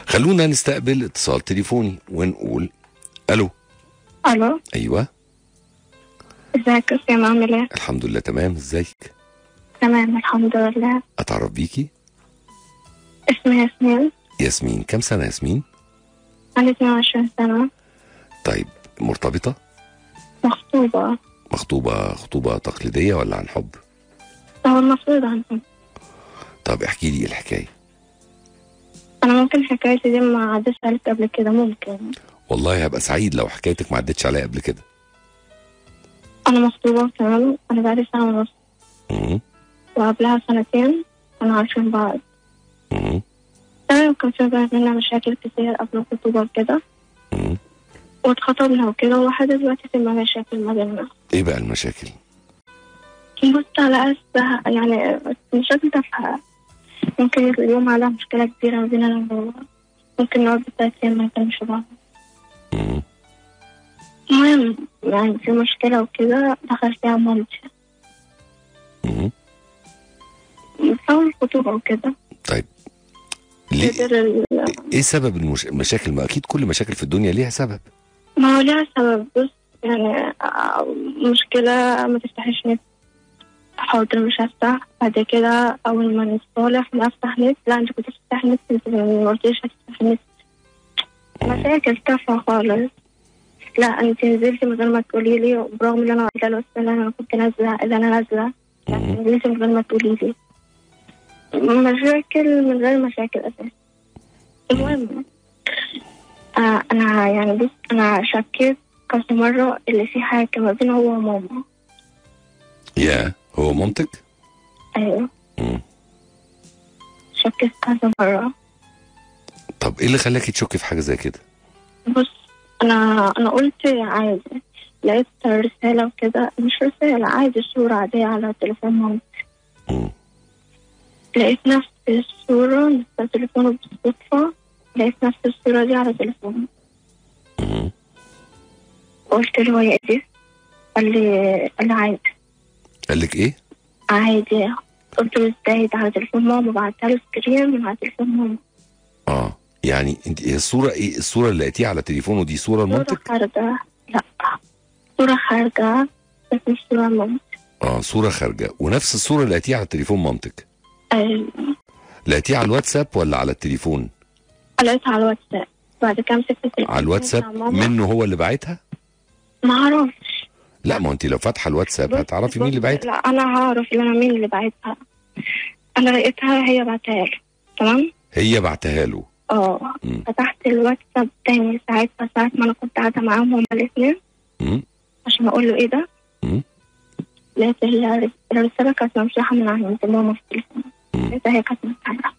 خلونا نستقبل اتصال تليفوني ونقول الو الو ايوه ازيك يا اسامه عامل ايه؟ الحمد لله تمام ازيك تمام الحمد لله اتعرف بيكي اسمي ياسمين ياسمين كم سنه ياسمين عندي 22 سنة طيب مرتبطه مخطوبة مخطوبه خطوبه تقليديه ولا عن حب هو المفروض عنهم طب احكي لي إيه الحكايه أنا ممكن حكايتي دي ما عدتش عليك قبل كده ممكن والله هبقى سعيد لو حكايتك ما عدتش عليا قبل كده أنا مخطوبة تمام أنا بقالي سنة ونص مم. وقبلها سنتين كنا عارفين بعض مم. تمام كان في بينا مشاكل كتير قبل الخطوبة وكده مم. واتخطبنا وكده ولحد دلوقتي في مشاكل ما بيننا ايه بقى المشاكل بص على أسها يعني مشاكل تافهة ممكن اليوم على مشكلة كبيرة ما بيننا أنا وهو ممكن نقعد بالثلاث أيام ما نكلمش بعض مم. المهم يعني في مشكلة وكده دخل فيها مامتي مم. بسبب الخطوبة وكده طيب ليه قدر ال- ايه سبب المش... المشاكل ما اكيد كل مشاكل في الدنيا ليها سبب ما هو ليها سبب بص يعني آه، مشكلة ما تفتحش نت حاضر مش هفتح بعد كده أول ما نتصالح نفتح نت لا أنت كنت تفتح نت أنت ما قلتليش هتفتح نت مشاكل تافهة خالص لا أنت نزلتي من غير ما تقولي لي برغم إن أنا قايلة له السنة أنا كنت نازلة إذا أنا نازلة لا مم. نزلتي من غير ما تقولي لي مشاكل من غير مشاكل أساسا المهم آه أنا يعني بص أنا شكيت كذا مرة اللي في حاجة ما بين هو وماما يا هو مامتك أيوه مم. شكيت كذا مرة طب ايه اللي خلاكي تشكي في حاجه زي كده بص أنا أنا قلت عادي لقيت رسالة وكده مش رسالة عادي صورة عادية على تليفون مامتي مم. لقيت نفس الصورة نفس تليفونه بالصدفة لقيت نفس الصورة دي على تليفونه مم. قلت له هي دي قال لي قال لي عادي قال لك ايه عادي قلت له ازاي ده على تليفون ماما بعتها له سكرين من على تليفون ماما اه يعني انت هي الصوره ايه الصوره اللي لقيتيها على تليفونه دي صوره صورة لمامتك خارجة لا صورة خارجة بس مش صورة ماما اه صوره خارجه ونفس الصوره اللي لقيتيها على تليفون مامتك أيوة. لقيتيها على الواتساب ولا على التليفون لقيتها على الواتساب بعد كده مسكت التليفون على الواتساب بتاع ماما. منه هو اللي باعتها ما اعرفش لا ما انت لو فاتحه الواتساب بص- هتعرفي مين اللي بص، باعتها لا انا هعرف ان انا مين اللي بعتها انا لقيتها هي بعتها له تمام هي بعتها له اه مم. فتحت الواتساب تاني ساعتها ساعة ما انا كنت قاعدة معاهم هما الاثنين مم. عشان اقول له ايه ده مم. لقيت ال- الرسالة كانت ممسوحة من عند ماما في التليفون مم. لقيتها هي كانت ممسوحة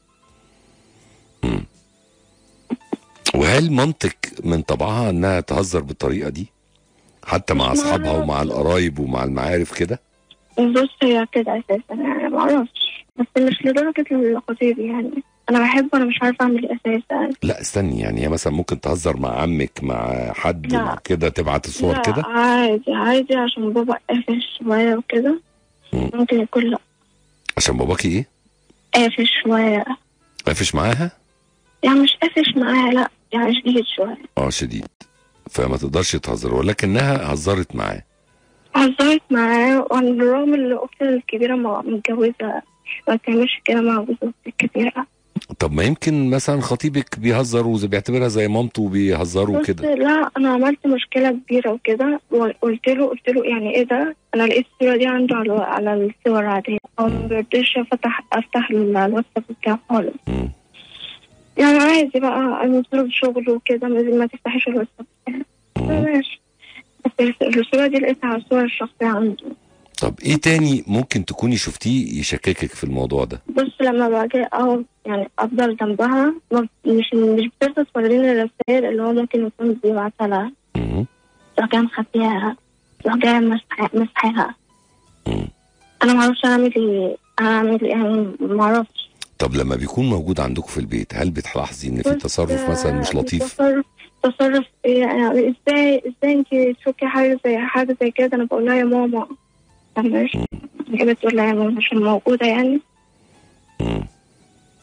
وهل مامتك من طبعها انها تهزر بالطريقه دي حتى مع مش اصحابها معروف. ومع القرايب ومع المعارف كده بص هي كده اساسا يعني ما اعرفش بس مش لدرجة الخطيب يعني انا بحبه انا مش عارفة اعمل ايه اساسا لا استني يعني هي مثلا ممكن تهزر مع عمك مع حد لا. مع كده تبعت الصور لا، كده عادي عادي عشان بابا قافش شوية وكده مم. ممكن يكون لا عشان باباكي ايه قافش شوية قافش معاها يعني مش قافش معاها لا يعني شديد شوية اه شديد فما تقدرش تهزر ولكنها هزرت معاه هزرت معاه وعلى الرغم ان اختي الكبيرة ما- متجوزة ما تعملش كده مع جوز اختي الكبيرة طب ما يمكن مثلا خطيبك بيهزر وبيعتبرها زي مامته وبيهزروا بس كده لا انا عملت مشكلة كبيرة وكده وقلت له قلت له يعني ايه ده انا لقيت الصورة دي عنده على على الصور العادية هو ما بيرضيش افتح افتح الواتساب بتاعه خالص مم. يعني عادي بقى انا بسبب شغل وكده ما ما تفتحيش الواتساب بتاعي مم. ماشي بس الصورة دي لقيتها على الصور الشخصية عنده طب ايه تاني ممكن تكوني شفتيه يشككك في الموضوع ده بص لما باجي اقعد يعني افضل جنبها ما- مش مش بترضى توريني الرسائل اللي هو ممكن يكون بيبعتها لها مم. تروح جاية مخبيها تروح جاية مسح- مسحها مم. انا ما اعرفش اعمل ايه اعمل ايه يعني ما اعرفش طب لما بيكون موجود عندكم في البيت هل بتلاحظي ان في بس، تصرف مثلا مش آه، لطيف تصرف تصرف إيه يعني ازاي ازاي انت تشوفي حاجه زي حاجه زي كده انا بقول لها يا ماما طب ماشي هي بتقول لها يا ماما عشان موجوده يعني مم.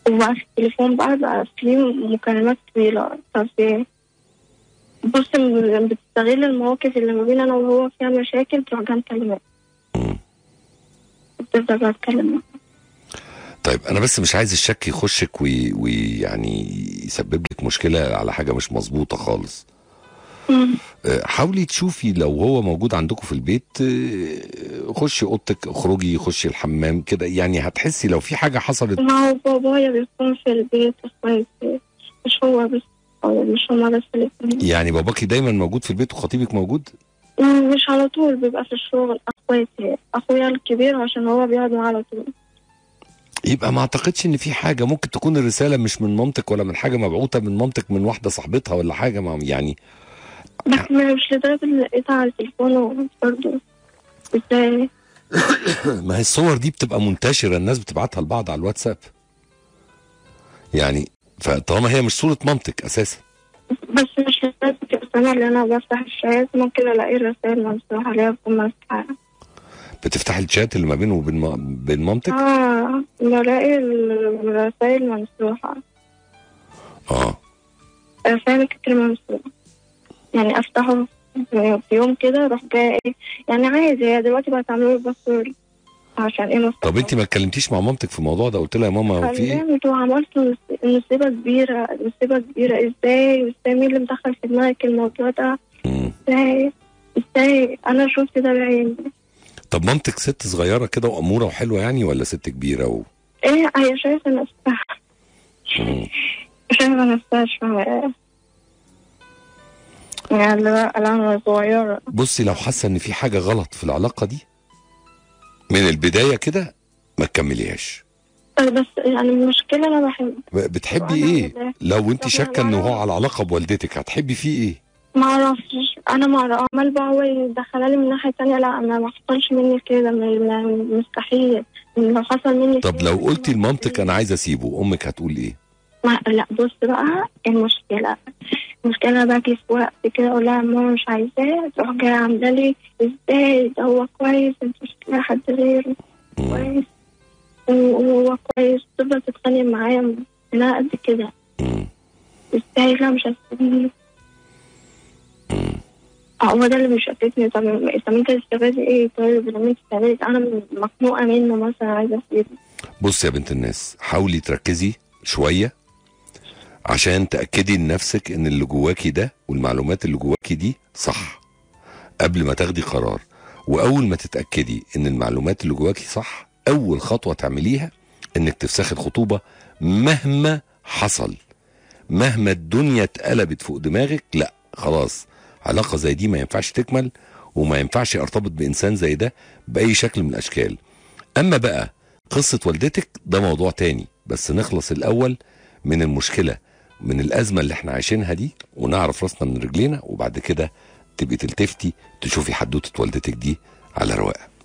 وبقى في التليفون بقى بقى في مكالمات طويلة طب إيه؟ بص م- بتستغل المواقف اللي ما بين أنا وهو فيها مشاكل تروح جاي مكلمات مم. بتفضل بقى تتكلم معاه. طيب انا بس مش عايز الشك يخشك وي- ويعني يسبب لك مشكله على حاجه مش مظبوطه خالص مم. آه، حاولي تشوفي لو هو موجود عندكم في البيت آه، خشي اوضتك اخرجي خشي الحمام كده يعني هتحسي لو في حاجه حصلت ما هو بابايا بيكون في البيت اخواتي مش هو بس أو مش هما بس الاتنين يعني باباكي دايما موجود في البيت وخطيبك موجود مم، مش على طول بيبقى في الشغل اخواتي اخويا الكبير عشان هو بيقعد معاه على طول يبقى ما اعتقدش ان في حاجه ممكن تكون الرساله مش من مامتك ولا من حاجه مبعوثه من مامتك من واحده صاحبتها ولا حاجه ما يعني بس ما- مش لدرجة اللي لقيتها على التليفون برضه ازاي ما هي الصور دي بتبقى منتشره الناس بتبعتها لبعض على الواتساب يعني فطالما هي مش صوره مامتك اساسا بس مش لدرجة السنة اللي انا بفتح الشات ممكن الاقي رسائل ممسوحة عليها بكون ماسكها بتفتحي الشات اللي ما بينه وبين ما- بين مامتك اه بلاقي الرسائل ممسوحة اه رسائل كتير ممسوحة يعني افتحه في يوم كده اروح جاي إيه، يعني عادي هي دلوقتي بقت تعمل لي باسورد عشان ايه مفتوح طب انت ما اتكلمتيش مع مامتك في الموضوع ده قلت لها يا ماما هو في ايه كلمت وعملت مص- مصيبة كبيرة مصيبة كبيرة ازاي وازاي مين اللي مدخل في دماغك الموضوع ده مم. ازاي ازاي انا شفت ده بعيني طب مامتك ست صغيره كده واموره وحلوه يعني ولا ست كبيره و... ايه هي شايفة نفسها مم. شايفة نفسها مش فاهمة ايه يعني لا لا انا صغيرة بصي لو حاسه ان في حاجه غلط في العلاقه دي من البدايه كده ما تكمليهاش بس يعني المشكلة انا بحب ب- بتحبي وأنا ايه ولا- لو انت طب شاكه أنا انه هو أعرف. على علاقه بوالدتك هتحبي فيه ايه ما اعرفش انا ما اعرف عمال بقى هو يدخلها لي من ناحية تانية لا ما ما حصلش مني كده ما- ما- مستحيل لو حصل مني طب كده لو قلتي مستحيل. لمامتك انا عايزه اسيبه امك هتقول ايه ما لا بص بقى المشكلة المشكلة أنا باجي في وقت كده أقول لها ماما مش عايزاه تروح جاية عاملة لي ازاي ده هو كويس انت مش لاقي حد غيره مم. كويس وهو كويس تفضل تتخانق معايا منها قد كده مم. ازاي لا مش هسيبني اه هو ده اللي بيشتتني طب طب انت تستفادي ايه طيب لما انت تستفادي انا مخنوقة منه مثلا عايزة اسيبه بص يا بنت الناس حاولي تركزي شويه عشان تاكدي لنفسك ان اللي جواكي ده والمعلومات اللي جواكي دي صح قبل ما تاخدي قرار واول ما تتاكدي ان المعلومات اللي جواكي صح اول خطوه تعمليها انك تفسخي الخطوبه مهما حصل مهما الدنيا اتقلبت فوق دماغك لا خلاص علاقه زي دي ما ينفعش تكمل وما ينفعش ارتبط بانسان زي ده باي شكل من الاشكال اما بقى قصه والدتك ده موضوع تاني بس نخلص الاول من المشكله من الازمه اللي احنا عايشينها دي ونعرف راسنا من رجلينا وبعد كده تبقي تلتفتي تشوفي حدوته والدتك دي على رواقه